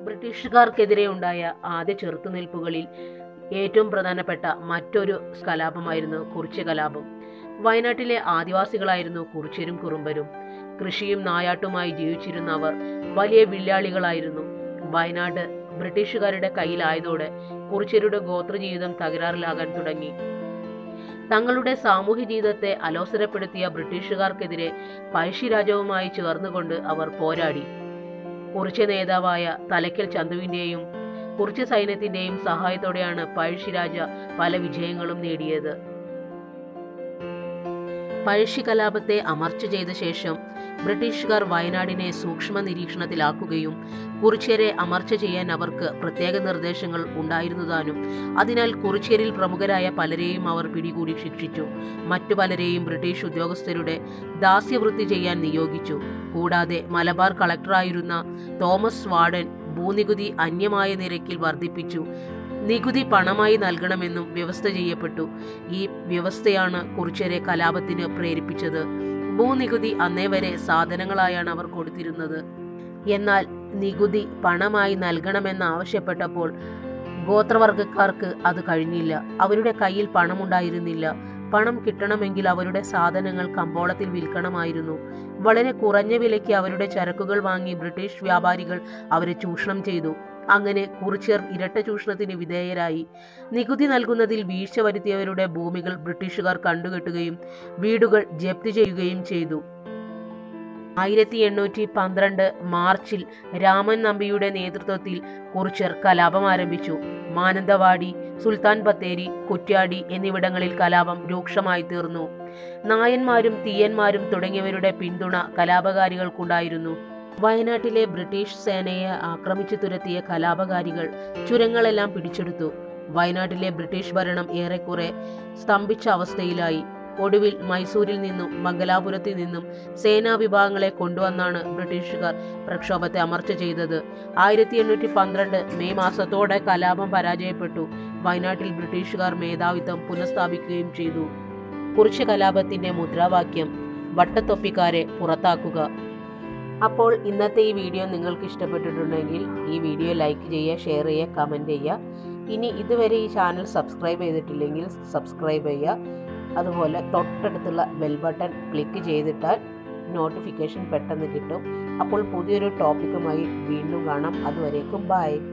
ബ്രിട്ടീഷുകാർക്കെതിരെ ഉണ്ടായ ആദ്യ ചെറുത്തുനിൽപ്പുകളിൽ ഏറ്റവും പ്രധാനപ്പെട്ട മറ്റൊരു കലാപമായിരുന്നു കുറിച്യ കലാപം വയനാട്ടിലെ ആദിവാസികളായിരുന്നു കുറിച്യരും കുറുമ്പരും കൃഷിയും നായാട്ടുമായി ജീവിച്ചിരുന്ന അവർ വലിയ വില്ലാളികളായിരുന്നു വയനാട് ബ്രിട്ടീഷുകാരുടെ കയ്യിലായതോടെ കുറിച്യരുടെ ഗോത്രജീവിതം തകരാറിലാകാൻ തുടങ്ങി തങ്ങളുടെ സാമൂഹ്യ ജീവിതത്തെ അലോസരപ്പെടുത്തിയ ബ്രിട്ടീഷുകാർക്കെതിരെ പഴശ്ശിരാജാവുമായി ചേർന്നുകൊണ്ട് അവർ പോരാടി കുറിച്യ നേതാവായ തലക്കൽ ചന്തുവിന്റെയും കുറിച്യ സൈന്യത്തിന്റെയും സഹായത്തോടെയാണ് പഴശ്ശിരാജ പല വിജയങ്ങളും നേടിയത് പഴശ്ശി കലാപത്തെ അമർച്ച ചെയ്ത ശേഷം ബ്രിട്ടീഷുകാർ വയനാടിനെ സൂക്ഷ്മ നിരീക്ഷണത്തിലാക്കുകയും കുറിച്യരെ അമർച്ച ചെയ്യാൻ അവർക്ക് പ്രത്യേക നിർദ്ദേശങ്ങൾ ഉണ്ടായിരുന്നതാനും അതിനാൽ കുറിച്യരിൽ പ്രമുഖരായ പലരെയും അവർ പിടികൂടി ശിക്ഷിച്ചു മറ്റു പലരെയും ബ്രിട്ടീഷ് ഉദ്യോഗസ്ഥരുടെ ദാസ്യവൃത്തി ചെയ്യാൻ നിയോഗിച്ചു കൂടാതെ മലബാർ കളക്ടറായിരുന്ന തോമസ് വാർഡൻ ഭൂനികുതി അന്യമായ നിരക്കിൽ വർദ്ധിപ്പിച്ചു നികുതി പണമായി നൽകണമെന്നും വ്യവസ്ഥ ചെയ്യപ്പെട്ടു ഈ വ്യവസ്ഥയാണ് കുറിച്യരെ കലാപത്തിന് പ്രേരിപ്പിച്ചത് ഭൂനികുതി അന്നേ വരെ സാധനങ്ങളായാണ് അവർ കൊടുത്തിരുന്നത് എന്നാൽ നികുതി പണമായി നൽകണമെന്നാവശ്യപ്പെട്ടപ്പോൾ ഗോത്രവർഗക്കാർക്ക് അത് കഴിഞ്ഞില്ല അവരുടെ കയ്യിൽ പണമുണ്ടായിരുന്നില്ല പണം കിട്ടണമെങ്കിൽ അവരുടെ സാധനങ്ങൾ കമ്പോളത്തിൽ വിൽക്കണമായിരുന്നു വളരെ കുറഞ്ഞ വിലയ്ക്ക് അവരുടെ ചരക്കുകൾ വാങ്ങി ബ്രിട്ടീഷ് വ്യാപാരികൾ അവരെ ചൂഷണം ചെയ്തു അങ്ങനെ കുറിച്യർ ഇരട്ട ചൂഷണത്തിന് വിധേയരായി നികുതി നൽകുന്നതിൽ വീഴ്ച വരുത്തിയവരുടെ ഭൂമികൾ ബ്രിട്ടീഷുകാർ കണ്ടുകെട്ടുകയും വീടുകൾ ജപ്തി ചെയ്യുകയും ചെയ്തു ആയിരത്തി എണ്ണൂറ്റി പന്ത്രണ്ട് മാർച്ചിൽ രാമൻ നമ്പിയുടെ നേതൃത്വത്തിൽ കുറിച്യർ കലാപം ആരംഭിച്ചു മാനന്തവാടി സുൽത്താൻ ബത്തേരി കുറ്റ്യാടി എന്നിവിടങ്ങളിൽ കലാപം രൂക്ഷമായി തീർന്നു നായന്മാരും തീയന്മാരും തുടങ്ങിയവരുടെ പിന്തുണ കലാപകാരികൾക്കുണ്ടായിരുന്നു വയനാട്ടിലെ ബ്രിട്ടീഷ് സേനയെ ആക്രമിച്ചു തുരത്തിയ കലാപകാരികൾ ചുരങ്ങളെല്ലാം പിടിച്ചെടുത്തു വയനാട്ടിലെ ബ്രിട്ടീഷ് ഭരണം ഏറെക്കുറെ സ്തംഭിച്ച അവസ്ഥയിലായി ഒടുവിൽ മൈസൂരിൽ നിന്നും മംഗലാപുരത്തിൽ നിന്നും സേനാ വിഭാഗങ്ങളെ കൊണ്ടുവന്നാണ് ബ്രിട്ടീഷുകാർ പ്രക്ഷോഭത്തെ അമർച്ച ചെയ്തത് ആയിരത്തി എണ്ണൂറ്റി പന്ത്രണ്ട് മെയ് മാസത്തോടെ കലാപം പരാജയപ്പെട്ടു വയനാട്ടിൽ ബ്രിട്ടീഷുകാർ മേധാവിത്വം പുനഃസ്ഥാപിക്കുകയും ചെയ്തു കുറിച്ച് കലാപത്തിന്റെ മുദ്രാവാക്യം വട്ടത്തൊപ്പിക്കാരെ പുറത്താക്കുക അപ്പോൾ ഇന്നത്തെ ഈ വീഡിയോ നിങ്ങൾക്ക് ഇഷ്ടപ്പെട്ടിട്ടുണ്ടെങ്കിൽ ഈ വീഡിയോ ലൈക്ക് ചെയ്യുക ഷെയർ ചെയ്യുക കമൻറ്റ് ചെയ്യുക ഇനി ഇതുവരെ ഈ ചാനൽ സബ്സ്ക്രൈബ് ചെയ്തിട്ടില്ലെങ്കിൽ സബ്സ്ക്രൈബ് ചെയ്യുക അതുപോലെ തൊട്ടടുത്തുള്ള ബെൽ ബട്ടൺ ക്ലിക്ക് ചെയ്തിട്ടാൽ നോട്ടിഫിക്കേഷൻ പെട്ടെന്ന് കിട്ടും അപ്പോൾ പുതിയൊരു ടോപ്പിക്കുമായി വീണ്ടും കാണാം അതുവരേക്കും ബൈ